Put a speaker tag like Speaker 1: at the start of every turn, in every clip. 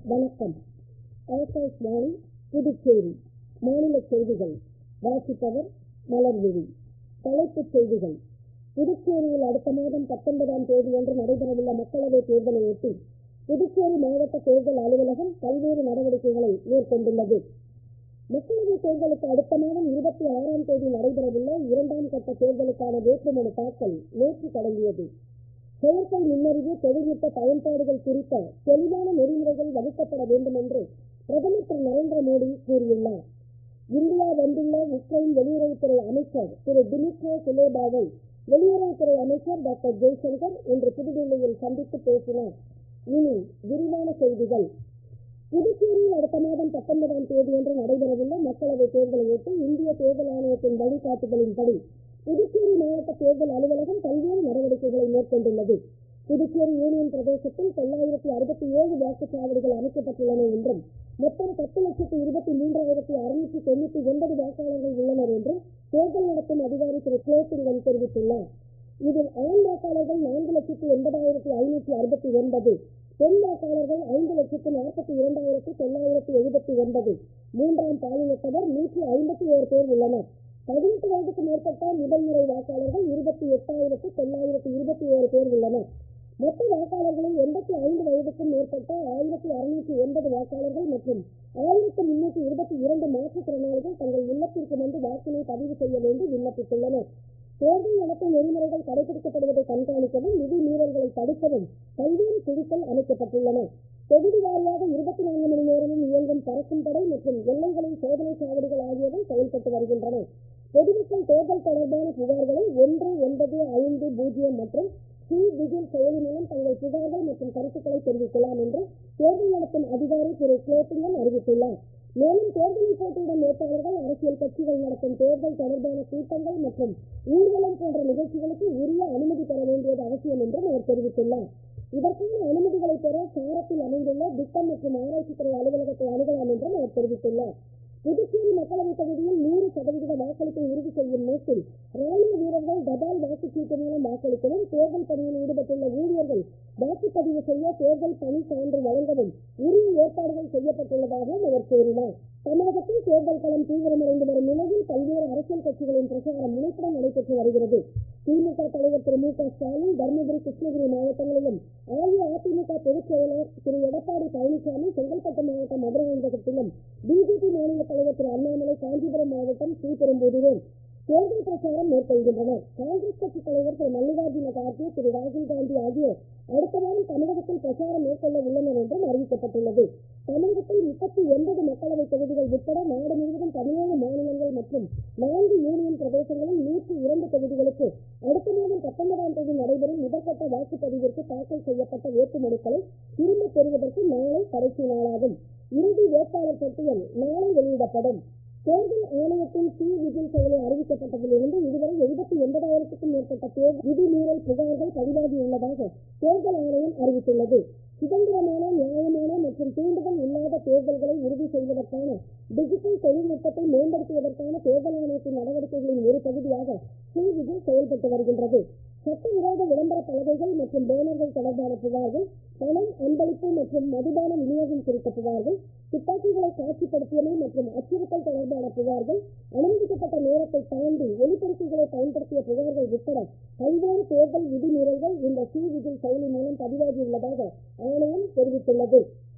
Speaker 1: வணக்கம் ஆகாஷ்வாணி புதுச்சேரி மாநில செய்திகள் வாசிப்பவர் மலர்விழி தலைப்புச் செய்திகள் புதுச்சேரியில் அடுத்த மாதம் பத்தொன்பதாம் தேதியன்று நடைபெறவுள்ள மக்களவைத் தேர்தலையொட்டி புதுச்சேரி மாவட்ட தேர்தல் அலுவலகம் பல்வேறு நடவடிக்கைகளை மேற்கொண்டுள்ளது மக்களவைத் தேர்தலுக்கு அடுத்த மாதம் இருபத்தி ஆறாம் தேதி நடைபெறவுள்ள இரண்டாம் கட்ட தேர்தலுக்கான வேட்புமனு தாக்கல் நேற்று தொடங்கியது செயற்கை நுண்ணறிவு தொழில்நுட்ப பயன்பாடுகள் குறித்த தெளிவான நெறிமுறைகள் வகுக்கப்பட வேண்டும் என்று பிரதமர் திரு நரேந்திர மோடி கூறியுள்ளார் இந்தியா வந்துள்ள உக்ரைன் வெளியுறவுத்துறை அமைச்சர் திரு டிமிட்ரோ குலேபாவை வெளியுறவுத்துறை அமைச்சர் டாக்டர் ஜெய்சங்கர் இன்று புதுடில்லியில் சந்தித்து பேசினார் இனி விரிவான செய்திகள் புதுச்சேரியில் அடுத்த மாதம் பத்தொன்பதாம் தேதியன்று நடைபெறவுள்ள மக்களவைத் தேர்தலையொட்டி இந்திய தேர்தல் ஆணையத்தின் வழிகாட்டுதலின்படி புதுச்சேரி மாவட்ட தேர்தல் அலுவலகம் பல்வேறு நடவடிக்கைகளை மேற்கொண்டுள்ளது புதுச்சேரி யூனியன் பிரதேசத்தில் தொள்ளாயிரத்தி அறுபத்தி ஏழு வாக்குச்சாவடிகள் அமைக்கப்பட்டுள்ளன என்றும் மொத்தம் பத்து லட்சத்து இருபத்தி மூன்றாயிரத்தி அறுநூற்றி தொண்ணூத்தி ஒன்பது வாக்காளர்கள் உள்ளனர் என்றும் தேர்தல் நடத்தும் அதிகாரி திரு குலோத்துங்கன் தெரிவித்துள்ளார் இதில் ஆண் வாக்காளர்கள் நான்கு லட்சத்து எண்பதாயிரத்தி ஐநூற்றி அறுபத்தி ஒன்பது பெண் வாக்காளர்கள் ஐந்து லட்சத்து நாற்பத்தி இரண்டாயிரத்தி தொள்ளாயிரத்தி எழுபத்தி ஒன்பது மூன்றாம் பாலினத்தவர் நூற்றி ஐம்பத்தி ஏழு பேர் உள்ளனர் பதினெட்டு வயதுக்கு மேற்பட்ட முதல் முறை வாக்காளர்கள் இருபத்தி எட்டாயிரத்து தொள்ளாயிரத்தி இருபத்தி ஏழு பேர் உள்ளனர் மொத்த வாக்காளர்களில் எண்பத்தி ஐந்து வயதுக்கும் மேற்பட்ட ஆயிரத்தி அறுநூற்றி எண்பது வாக்காளர்கள் மற்றும் ஆயிரத்தி முன்னூற்றி இருபத்தி இரண்டு மாற்றுத்திறனாளிகள் தங்கள் இல்லத்திற்கு வந்து வாக்கினை பதிவு செய்ய வேண்டி விண்ணப்பித்துள்ளனர் தேர்தல் நடத்தும் நெறிமுறைகள் கடைபிடிக்கப்படுவதை கண்காணிக்கவும் விதி மீறல்களை தடுக்கவும் பல்வேறு குழுக்கள் அமைக்கப்பட்டுள்ளன தொகுதி வாரியாக இருபத்தி நான்கு மணி நேரமும் இயங்கும் பறக்கும் படை மற்றும் எல்லைகளில் சோதனை சாவடிகள் ஆகியவை செயல்பட்டு வருகின்றன பொதுமக்கள் தேர்தல் தொடர்பான புகார்களை ஒன்று ஒன்பது ஐந்து பூஜ்ஜியம் மற்றும் சி விஜில் செயலி மூலம் தங்கள் புகார்கள் மற்றும் கருத்துக்களை தெரிவிக்கலாம் என்று தேர்தல் நடத்தும் அதிகாரி திரு குலோத்துங்கன் அறிவித்துள்ளார் மேலும் தேர்தலில் போட்டியிடும் வேட்பாளர்கள் அரசியல் கட்சிகள் நடத்தும் தேர்தல் தொடர்பான கூட்டங்கள் மற்றும் ஊர்வலம் போன்ற நிகழ்ச்சிகளுக்கு உரிய அனுமதி பெற வேண்டியது அவசியம் என்றும் அவர் தெரிவித்துள்ளார் இதற்கான அனுமதிகளை பெற சாரத்தில் அமைந்துள்ள திட்டம் மற்றும் ஆராய்ச்சித்துறை அலுவலகத்தை அணுகலாம் என்றும் அவர் தெரிவித்துள்ளார் புதுச்சேரி மக்களவைத் தொகுதியில் நூறு சதவீத வாக்களிப்பை உறுதி செய்யும் நோக்கில் ராணுவ வீரர்கள் தபால் வாக்குச்சீட்டு மூலம் வாக்களிக்கவும் தேர்தல் பணியில் ஈடுபட்டுள்ள ஊழியர்கள் வாக்குப்பதிவு செய்ய தேர்தல் பணி சான்று வழங்கவும் உரிய ஏற்பாடுகள் செய்யப்பட்டுள்ளதாகவும் அவர் கூறினார் தமிழகத்தில் தேர்தல் களம் தீவிரமடைந்து வரும் நிலையில் பல்வேறு அரசியல் கட்சிகளின் பிரச்சாரம் முனைப்புடன் நடைபெற்று வருகிறது திமுக தலைவர் திரு மு க ஸ்டாலின் தருமபுரி கிருஷ்ணகிரி மாவட்டங்களிலும் அஇஅதிமுக பொதுச் செயலர் திரு எடப்பாடி பழனிசாமி செங்கல்பட்டு மாவட்டம் மதுராந்தகத்திலும் பிஜேபி மாநில தலைவர் திரு அண்ணாமலை காஞ்சிபுரம் மாவட்டம் ஸ்ரீபெரும்புதூரிலும் தேர்தல் பிரச்சாரம் மேற்கொள்கின்றனர் காங்கிரஸ் கட்சி தலைவர் திரு மல்லிகார்ஜுன கார்கே திரு ராகுல் காந்தி ஆகியோர் அடுத்த வாரம் தமிழகத்தில் பிரச்சாரம் மேற்கொள்ள உள்ளனர் என்றும் அறிவிக்கப்பட்டுள்ளது தமிழகத்தில் முப்பத்தி ஒன்பது மக்களவைத் தொகுதிகள் உட்பட நாடு முழுவதும் பதினேழு மாநிலங்கள் மற்றும் நான்கு யூனியன் பிரதேசங்களில் நூற்றி இரண்டு தொகுதிகளுக்கு அடுத்த மாதம் பத்தொன்பதாம் தேதி நடைபெறும் முதற்கட்ட வாக்குப்பதிவிற்கு தாக்கல் செய்யப்பட்ட வேட்புமனுக்களை திரும்பப் பெறுவதற்கு நாளை கடைசி நாளாகும் இறுதி வேட்பாளர் பட்டியல் நாளை வெளியிடப்படும் தேர்தல் ஆணையத்தின் சி விஜில் செயலி அறிவிக்கப்பட்டதிலிருந்து இதுவரை எழுபத்தி ஒன்பதாயிரத்துக்கும் மேற்பட்ட தேர்தல் விதிமீறல் புகார்கள் பதிவாகியுள்ளதாக தேர்தல் ஆணையம் அறிவித்துள்ளது சுதந்திரமான நியாயமான மற்றும் தூண்டுதல் இல்லாத தேர்தல்களை உறுதி செய்வதற்கான டிஜிட்டல் தொழில்நுட்பத்தை மேம்படுத்துவதற்கான தேர்தல் ஆணையத்தின் நடவடிக்கைகளின் ஒரு பகுதியாக சி விஜில் செயல்பட்டு வருகின்றது சட்டவிரோத விளம்பர பலகைகள் மற்றும் பேனர்கள் தொடர்பான புகார்கள் பணம் அன்பளிப்பு மற்றும் மதுபான விநியோகம் குறித்த புகார்கள் துப்பாக்கிகளை காட்சிப்படுத்தியமை மற்றும் அச்சுறுத்தல் தொடர்பான புகார்கள் அனுமதிக்கப்பட்ட நேரத்தை தாண்டி ஒலிபெருக்கிகளை பயன்படுத்திய புகார்கள் உட்பட பல்வேறு தேர்தல் விதிமீறல்கள் இந்த சி விஜில் செயலி மூலம் பதிவாகியுள்ளதாக ஆணையம் தெரிவித்துள்ளது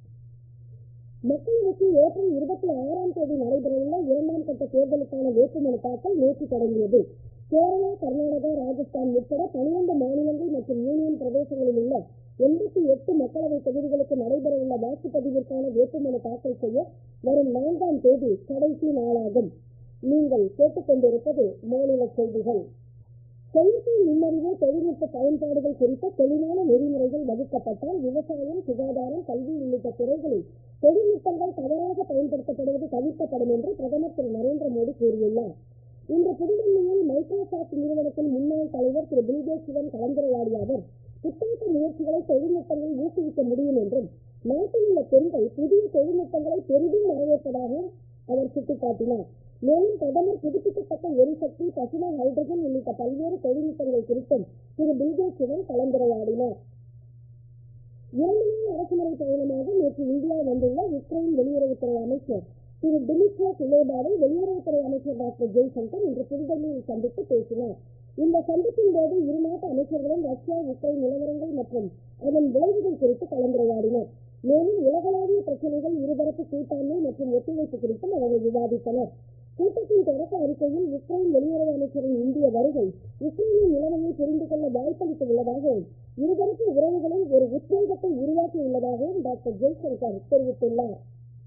Speaker 1: மக்களவைக்கு ஏப்ரல் இருபத்தி ஆறாம் தேதி நடைபெறவுள்ள இரண்டாம் கட்ட தேர்தலுக்கான வேட்புமனு தாக்கல் நேற்று தொடங்கியது கேரளா கர்நாடகா ராஜஸ்தான் உட்பட பனிரெண்டு மாநிலங்கள் மற்றும் யூனியன் பிரதேசங்களில் உள்ள எண்பத்தி எட்டு மக்களவை தொகுதிகளுக்கு நடைபெறவுள்ள வாக்குப்பதிவிற்கான வேட்புமனு தாக்கல் செய்ய வரும் நான்காம் தேதி கடைசி நாளாகும் நீங்கள் கேட்டுக்கொண்டிருப்பது மாநில செய்திகள் செயற்கை நுண்ணறிவு தொழில்நுட்ப பயன்பாடுகள் குறித்த தெளிவான நெறிமுறைகள் வகுக்கப்பட்டால் விவசாயம் சுகாதாரம் கல்வி உள்ளிட்ட துறைகளில் தொழில்நுட்பங்கள் தவறாக பயன்படுத்தப்படுவது தவிர்க்கப்படும் என்று பிரதமர் திரு நரேந்திர மோடி கூறியுள்ளார் இன்று புதுதில்லியில் மைக்ரோசாப்ட் நிறுவனத்தின் முன்னாள் தலைவர் திரு பில்கேட்ஸுடன் கலந்துரையாடிய அவர் புத்தாக்க முயற்சிகளை தொழில்நுட்பங்கள் ஊக்குவிக்க முடியும் என்றும் நாட்டில் உள்ள பெண்கள் புதிய தொழில்நுட்பங்களை பெரிதும் வரவேற்பதாகவும் அவர் சுட்டிக்காட்டினார் மேலும் பிரதமர் புதுப்பிக்கத்தக்க எரிசக்தி பசுமை ஹைட்ரஜன் உள்ளிட்ட பல்வேறு தொழில்நுட்பங்கள் குறித்தும் திரு பில்கேட்ஸுடன் கலந்துரையாடினார் இரண்டு நாள் அரசுமுறை பயணமாக நேற்று இந்தியா வந்துள்ள உக்ரைன் வெளியுறவுத்துறை அமைச்சர் திரு டிமிட்ரோ குலேபாவை வெளியுறவுத்துறை அமைச்சர் டாக்டர் ஜெய்சங்கர் இன்று புதுடெல்லியில் சந்தித்து பேசினார் இந்த சந்திப்பின் போது இரு நாட்டு அமைச்சர்களும் ரஷ்யா உக்ரைன் நிலவரங்கள் மற்றும் அதன் விளைவுகள் குறித்து கலந்துரையாடினர் மேலும் உலகளாவிய பிரச்சனைகள் இருதரப்பு கூட்டாண்மை மற்றும் ஒத்துழைப்பு குறித்தும் அவர்கள் விவாதித்தனர் கூட்டத்தின் தொடக்க அறிக்கையில் உக்ரைன் வெளியுறவு அமைச்சரின் இந்திய வருகை உக்ரைனின் நிலைமையை புரிந்து கொள்ள வாய்ப்பளித்து உள்ளதாகவும் இருதரப்பு உறவுகளில் ஒரு உத்வேகத்தை உருவாக்கியுள்ளதாகவும் டாக்டர் ஜெய்சங்கர் தெரிவித்துள்ளார்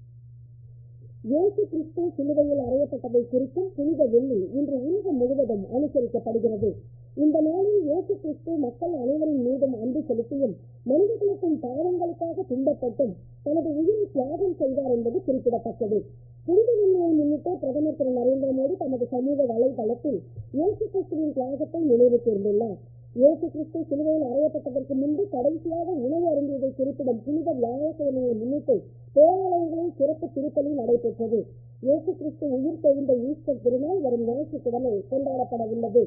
Speaker 1: இயேசு கிறிஸ்து சிலுவையில் அறையப்பட்டதை குறித்தும் புனித வெள்ளி இன்று உலகம் முழுவதும் அனுசரிக்கப்படுகிறது இந்த நாளில் இயேசு கிறிஸ்து மக்கள் அனைவரின் மீதும் அன்பு செலுத்தியும் மனிதர்களுக்கும் பாவங்களுக்காக துன்பப்பட்டும் தனது உயிரை தியாகம் செய்தார் என்பது குறிப்பிடத்தக்கது புனித வெள்ளியை முன்னிட்டு பிரதமர் திரு நரேந்திர மோடி தமது சமூக வலைதளத்தில் இயேசு கிறிஸ்துவின் தியாகத்தை நினைவு கூர்ந்துள்ளார் இயேசு கிறிஸ்து சிலுவையில் அறையப்பட்டதற்கு முன்பு கடைசியாக உணவு அருந்தியதை குறிப்பிடும் புனித வியாழக்கிழமையை முன்னிட்டு தேவாலயங்களில் சிறப்பு திருப்பலி நடைபெற்றது இயேசு கிறிஸ்து உயிர் தெழுந்த ஈஸ்டர் திருநாள் வரும் ஞாயிற்றுக்கிழமை கொண்டாடப்பட உள்ளது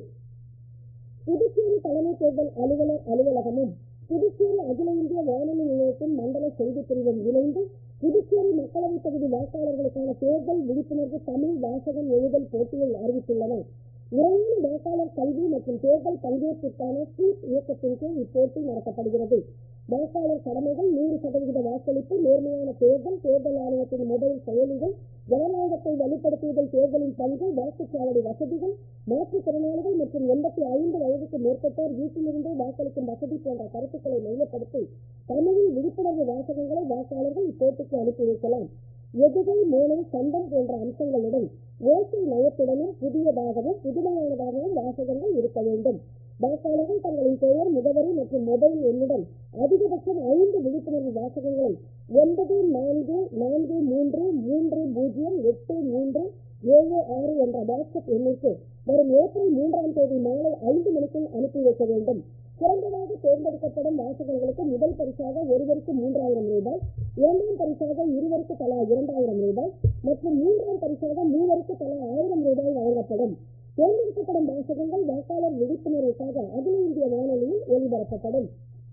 Speaker 1: புதுச்சேரி தலைமை தேர்தல் அலுவலர் அலுவலகமும் புதுச்சேரி அகில இந்திய வானொலி நிலையத்தின் மண்டல செய்திப் பிரிவும் இணைந்து புதுச்சேரி மக்களவைத் தொகுதி வாக்காளர்களுக்கான தேர்தல் விழிப்புணர்வு தமிழ் வாசகம் எழுதல் போட்டியை அறிவித்துள்ளன முறையான வாக்காளர் கல்வி மற்றும் தேர்தல் பங்கேற்பிற்கான ஸ்வீப் இயக்கத்தின் கீழ் இப்போட்டி நடத்தப்படுகிறது வாக்காளர் கடமைகள் நூறு சதவீத வாக்களிப்பு நேர்மையான தேர்தல் தேர்தல் ஆணையத்தின் மொபைல் செயலிகள் ஜனநாயகத்தை வலுப்படுத்துவதில் தேர்தலின் பங்கு வாக்குச்சாவடி வசதிகள் மாற்றுத்திறனாளிகள் மற்றும் எண்பத்தி ஐந்து வயதுக்கு மேற்பட்டோர் வீட்டிலிருந்தே வாக்களிக்கும் வசதி போன்ற கருத்துக்களை மையப்படுத்தி தமிழில் விழிப்புணர்வு வாசகங்களை வாக்காளர்கள் இப்போட்டிக்கு அனுப்பி வைக்கலாம் எதுகை மூளை சந்தம் போன்ற அம்சங்களுடன் ஓசை நயத்துடனும் புதியதாகவும் புதுமையானதாகவும் வாசகங்கள் இருக்க வேண்டும் வாக்காளர்கள் தங்களின் பெயர் முகவரி மற்றும் மொபைல் எண்ணுடன் அதிகபட்சம் ஐந்து விழிப்புணர்வு வாசகங்களை ஒன்பது நான்கு நான்கு மூன்று மூன்று பூஜ்ஜியம் எட்டு மூன்று ஏழு ஆறு என்ற வாட்ஸ்அப் எண்ணிற்கு வரும் ஏப்ரல் மூன்றாம் தேதி மாலை ஐந்து மணிக்குள் அனுப்பி வைக்க வேண்டும் சிறந்ததாக தேர்ந்தெடுக்கப்படும் வாசகங்களுக்கு முதல் பரிசாக ஒருவருக்கு மூன்றாயிரம் ரூபாய் இரண்டாம் பரிசாக இருவருக்கு தலா இரண்டாயிரம் ரூபாய் மற்றும் மூன்றாம் பரிசாக மூவருக்கு தலா ஆயிரம் ரூபாய் வழங்கப்படும் தேர்ந்தெடுக்கப்படும் வாசகங்கள் வாக்காளர் விழிப்புணர்வுக்காக அகில இந்திய வானொலியில் ஒலிபரப்பப்படும்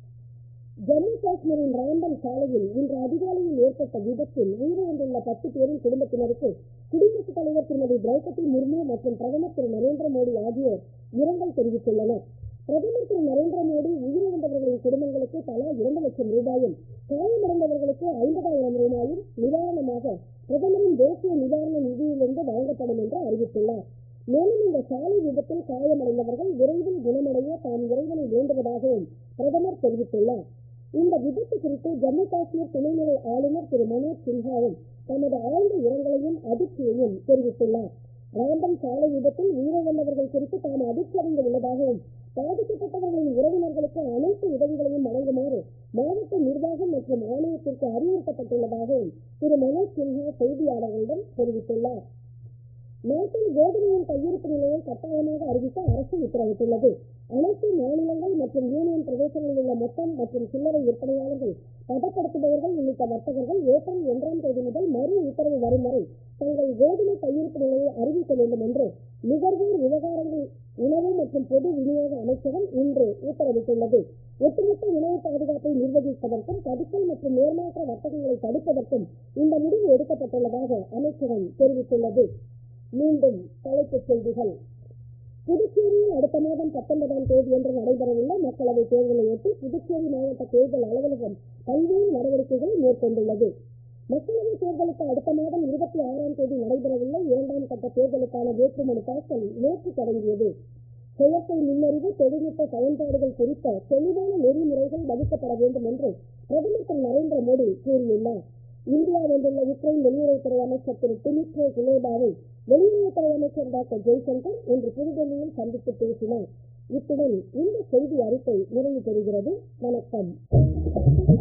Speaker 1: ஜம்மு காஷ்மீரின் ராம்பன் சாலையில் இன்று அதிகாலையில் ஏற்பட்ட விபத்தில் உயிரிழந்துள்ள பத்து பேரின் குடும்பத்தினருக்கு குடியரசுத் தலைவர் திருமதி திரௌபதி முர்மு மற்றும் பிரதமர் திரு நரேந்திர மோடி ஆகியோர் இரங்கல் தெரிவித்துள்ளனர் பிரதமர் திரு நரேந்திர மோடி உயிரிழந்தவர்களின் குடும்பங்களுக்கு தலா இரண்டு லட்சம் ரூபாயும் காயமடைந்தவர்களுக்கு ஐம்பதாயிரம் ரூபாயும் நிவாரணமாக பிரதமரின் தேசிய நிவாரண நிதியிலிருந்து வழங்கப்படும் என்று அறிவித்துள்ளார் மேலும் இந்த சாலை விபத்தில் காயமடைந்தவர்கள் விரைவில் குணமடைய தாம் இறைவனை வேண்டுவதாகவும் பிரதமர் தெரிவித்துள்ளார் இந்த விபத்து குறித்து ஜம்மு காஷ்மீர் துணைநிலை ஆளுநர் திரு மனோஜ் சின்ஹாவும் தமது ஆழ்ந்த இரங்கலையும் அதிர்ச்சியையும் தெரிவித்துள்ளார் ராம்பன் சாலை விபத்தில் உயிரிழந்தவர்கள் குறித்து தாம் அதிர்ச்சி அடைந்து உள்ளதாகவும் பாதிக்கப்பட்டவர்களின் உறவினர்களுக்கு அனைத்து உதவிகளையும் வழங்குமாறு மாவட்ட நிர்வாகம் மற்றும் ஆணையத்திற்கு அறிவுறுத்தப்பட்டுள்ளதாகவும் திரு மனோஜ் சின்ஹா செய்தியாளர்களிடம் தெரிவித்துள்ளார் நாட்டில் கோதுமையின் கையிருப்பு நிலையை கட்டாயமாக அறிவிக்க அரசு உத்தரவிட்டுள்ளது அனைத்து மாநிலங்கள் மற்றும் யூனியன் பிரதேசங்களில் உள்ள மொத்தம் மற்றும் சில்லறை விற்பனையாளர்கள் பதப்படுத்துபவர்கள் உள்ளிட்ட வர்த்தகர்கள் ஏப்ரல் ஒன்றாம் தேதி முதல் மறு உத்தரவு வரும் வரை தங்கள் கோதுமை கையிருப்பு நிலையை அறிவிக்க வேண்டும் என்று நுகர்வோர் விவகாரங்கள் உணவு மற்றும் பொது விநியோக அமைச்சகம் இன்று உத்தரவிட்டுள்ளது ஒட்டுமொத்த உணவு பாதுகாப்பை நிர்வகிப்பதற்கும் தடுக்கல் மற்றும் நேர்மாற்ற வர்த்தகங்களை தடுப்பதற்கும் இந்த முடிவு எடுக்கப்பட்டுள்ளதாக அமைச்சகம் தெரிவித்துள்ளது மீண்டும் தலைப்புச் செய்திகள் புதுச்சேரியில் அடுத்த மாதம் பத்தொன்பதாம் தேதியன்று நடைபெறவுள்ள மக்களவைத் தேர்தலையொட்டி புதுச்சேரி மாவட்ட தேர்தல் அலுவலகம் பல்வேறு நடவடிக்கைகளை மேற்கொண்டுள்ளது மக்களவைத் தேர்தலுக்கு அடுத்த மாதம் இருபத்தி ஆறாம் தேதி நடைபெறவுள்ள இரண்டாம் கட்ட தேர்தலுக்கான வேட்புமனு தாக்கல் நேற்று தொடங்கியது செயற்கை நுண்ணறிவு தொழில்நுட்ப பயன்பாடுகள் குறித்த தெளிவான நெறிமுறைகள் வகுக்கப்பட வேண்டும் என்று பிரதமர் திரு நரேந்திர மோடி கூறியுள்ளார் இந்தியா வந்துள்ள உக்ரைன் வெளியுறவுத்துறை அமைச்சர் திரு டிமிட்ரோ குலேபாவை வெளியுறவுத்துறை அமைச்சர் டாக்டர் ஜெய்சங்கர் இன்று புதுடெல்லியில் சந்தித்து பேசினார் இத்துடன் இந்த செய்தி அறிக்கை நிறைவு பெறுகிறது வணக்கம்